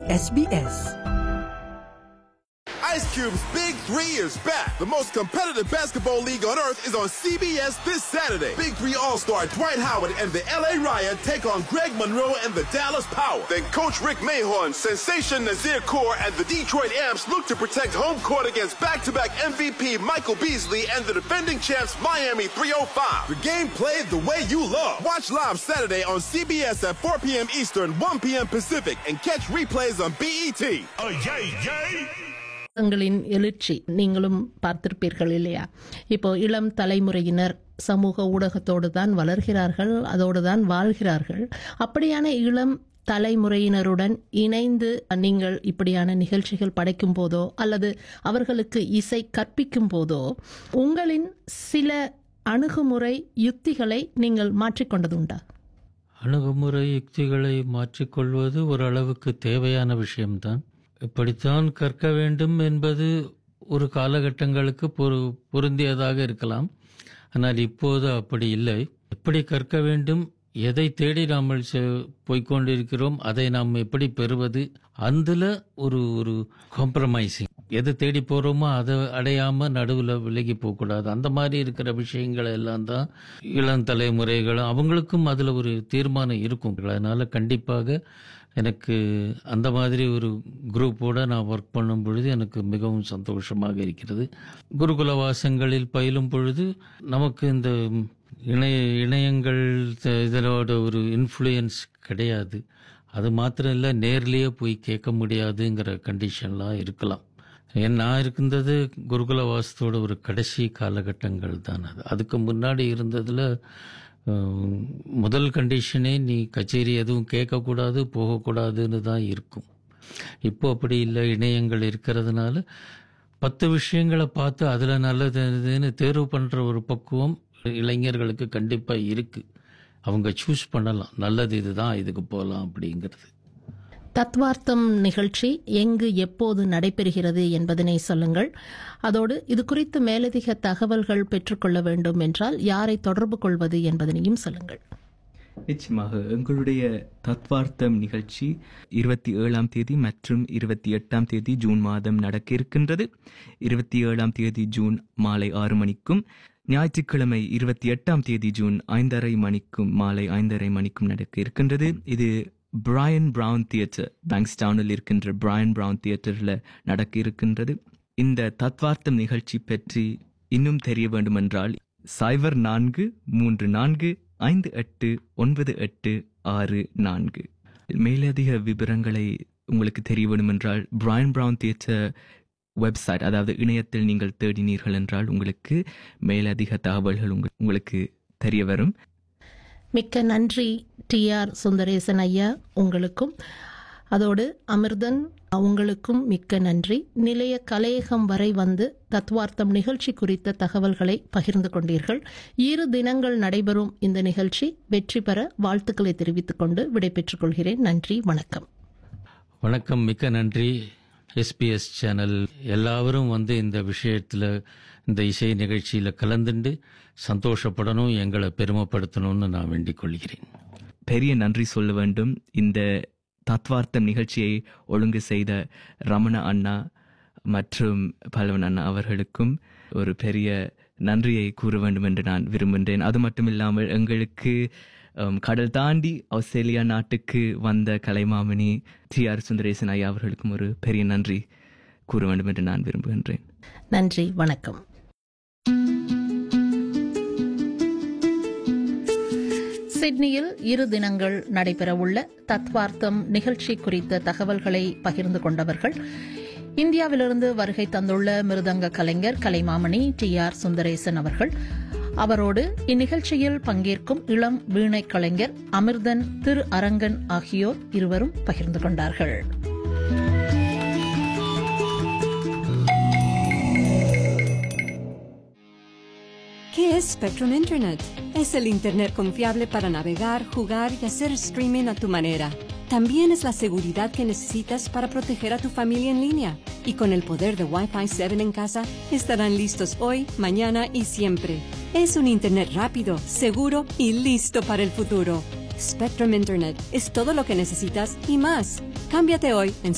SBS. Ice Cube's Big Three is back. The most competitive basketball league on earth is on CBS this Saturday. Big Three All-Star Dwight Howard and the LA Riot take on Greg Monroe and the Dallas Power. Then Coach Rick Mahorn, Sensation Nazir Kaur, and the Detroit Amps look to protect home court against back-to-back MVP Michael Beasley and the defending champs Miami 305. The game played the way you love. Watch live Saturday on CBS at 4 p.m. Eastern, 1 p.m. Pacific, and catch replays on BET. Oh, yay, yay! ங்களின் எழுச்சி நீங்களும் பார்த்திருப்பீர்கள் இல்லையா இப்போ இளம் தலைமுறையினர் சமூக ஊடகத்தோடு தான் வளர்கிறார்கள் அதோடு தான் வாழ்கிறார்கள் அப்படியான இளம் தலைமுறையினருடன் இணைந்து நீங்கள் இப்படியான நிகழ்ச்சிகள் படைக்கும் போதோ அல்லது அவர்களுக்கு இசை கற்பிக்கும் போதோ உங்களின் சில அணுகுமுறை யுக்திகளை நீங்கள் மாற்றிக்கொண்டதுண்டா அணுகுமுறை யுக்திகளை மாற்றிக்கொள்வது ஓரளவுக்கு தேவையான விஷயம்தான் இப்படித்தான் கற்க வேண்டும் என்பது ஒரு காலகட்டங்களுக்கு பொரு பொருந்தியதாக இருக்கலாம் ஆனால் இப்போது அப்படி இல்லை எப்படி கற்க வேண்டும் எதை தேடி நாம் போய்கொண்டிருக்கிறோம் அதை நாம் எப்படி பெறுவது అందుல ஒரு ஒரு காம்ப்ரமைசிங் எதை தேடி போறோமோ அதை அடையாம நடுவில் விலகி போகக்கூடாது அந்த மாதிரி இருக்கிற விஷயங்கள் எல்லாம் தான் இளம் தலைமுறைகள் அவங்களுக்கும் அதுல ஒரு தீர்மானம் இருக்கும் அதனால கண்டிப்பாக எனக்கு அந்த மாதிரி ஒரு குரூப்போட நான் ஒர்க் பண்ணும் பொழுது எனக்கு மிகவும் சந்தோஷமாக இருக்கிறது குருகுல வாசங்களில் பயிலும் பொழுது நமக்கு இந்த இணைய இணையங்கள் இதனோட ஒரு இன்ஃப்ளூயன்ஸ் கிடையாது அது மாத்திரம் இல்லை நேர்லேயே போய் கேட்க முடியாதுங்கிற கண்டிஷன்லாம் இருக்கலாம் ஏன் நான் இருக்கின்றது குருகுல வாசத்தோட ஒரு கடைசி காலகட்டங்கள் தான் அது அதுக்கு முன்னாடி இருந்ததில் முதல் கண்டிஷனே நீ கச்சேரி எதுவும் கேட்கக்கூடாது போகக்கூடாதுன்னு தான் இருக்கும் இப்போ அப்படி இல்லை இணையங்கள் இருக்கிறதுனால பத்து விஷயங்களை பார்த்து அதில் நல்லதுன்னு தேர்வு பண்ணுற ஒரு பக்குவம் இளைஞர்களுக்கு கண்டிப்பாக இருக்குது அவங்க சூஸ் பண்ணலாம் நல்லது இதுதான் இதுக்கு போகலாம் அப்படிங்கிறது தத்வார்த்தம் நிகழ்ச்சி எங்கு எப்போது நடைபெறுகிறது என்பதனை சொல்லுங்கள் அதோடு இது குறித்து மேலதிக தகவல்கள் பெற்றுக்கொள்ள வேண்டும் என்றால் யாரை தொடர்பு கொள்வது என்பதனையும் சொல்லுங்கள் நிச்சயமாக எங்களுடைய தத்வார்த்தம் நிகழ்ச்சி இருபத்தி ஏழாம் தேதி மற்றும் இருபத்தி எட்டாம் தேதி ஜூன் மாதம் நடக்க இருக்கின்றது இருபத்தி ஏழாம் தேதி ஜூன் மாலை ஆறு மணிக்கும் ஞாயிற்றுக்கிழமை இருபத்தி எட்டாம் தேதி ஜூன் ஐந்தரை மணிக்கும் மாலை ஐந்தரை மணிக்கும் நடக்க இருக்கின்றது இது பிராயன் பிரவுன் தியேட்டர் பேங்க்ஸ்டவுனில் இருக்கின்ற பிராயன் பிரவுன் தியேட்டரில் நடக்க இருக்கின்றது இந்த தத்வார்த்தம் நிகழ்ச்சி பற்றி இன்னும் தெரிய வேண்டுமென்றால் சைபர் நான்கு மூன்று நான்கு ஐந்து எட்டு ஒன்பது எட்டு ஆறு நான்கு மேலதிக விவரங்களை உங்களுக்கு தெரிய வேண்டுமென்றால் பிராயன் பிரவுன் தியேட்டர் வெப்சைட் அதாவது இணையத்தில் நீங்கள் தேடினீர்கள் என்றால் உங்களுக்கு மேலதிக தகவல்கள் உங்களுக்கு தெரிய வரும் மிக்க நன்றி டி ஆர் சுந்தரேசன் ஐயா உங்களுக்கும் அதோடு அமிர்தன் உங்களுக்கும் மிக்க நன்றி நிலைய கலையகம் வரை வந்து தத்வார்த்தம் நிகழ்ச்சி குறித்த தகவல்களை பகிர்ந்து கொண்டீர்கள் இரு தினங்கள் நடைபெறும் இந்த நிகழ்ச்சி வெற்றி பெற வாழ்த்துக்களை தெரிவித்துக் கொண்டு விடைபெற்றுக் கொள்கிறேன் நன்றி வணக்கம் வணக்கம் மிக்க நன்றி எஸ்பிஎஸ் சேனல் எல்லாரும் வந்து இந்த விஷயத்தில் இந்த இசை நிகழ்ச்சியில் கலந்துண்டு சந்தோஷப்படணும் எங்களை பெருமைப்படுத்தணும்னு நான் வேண்டிக் கொள்கிறேன் பெரிய நன்றி சொல்ல வேண்டும் இந்த தத்வார்த்தம் நிகழ்ச்சியை ஒழுங்கு செய்த ரமண அண்ணா மற்றும் பலவன் அண்ணா அவர்களுக்கும் ஒரு பெரிய நன்றியை கூற வேண்டும் என்று நான் விரும்புகின்றேன் அது மட்டும் இல்லாமல் எங்களுக்கு கடல் தாண்டி ஆஸ்திரேலியா நாட்டுக்கு வந்த கலைமாமணி டி ஆர் சுந்தரேசன் ஐயா அவர்களுக்கும் ஒரு பெரிய நன்றி கூற வேண்டும் என்று நான் விரும்புகின்றேன் நன்றி வணக்கம் சிட்னியில் இரு தினங்கள் நடைபெறவுள்ள தத்வார்த்தம் நிகழ்ச்சி குறித்த தகவல்களை பகிர்ந்து கொண்டவர்கள் இந்தியாவிலிருந்து வருகை தந்துள்ள மிருதங்க கலைஞர் கலைமாமணி டி ஆர் சுந்தரேசன் அவர்கள் அவரோடு இந்நிகழ்ச்சியில் பங்கேற்கும் இளம் வீணை கலைஞர் அமிர்தன் திரு அரங்கன் ஆகியோர் இருவரும் பகிர்ந்து கொண்டார்கள் ¿Qué es Spectrum Internet? Es el Internet confiable para navegar, jugar y hacer streaming a tu manera. También es la seguridad que necesitas para proteger a tu familia en línea. Y con el poder de Wi-Fi 7 en casa, estarán listos hoy, mañana y siempre. Es un Internet rápido, seguro y listo para el futuro. Spectrum Internet es todo lo que necesitas y más. Cámbiate hoy en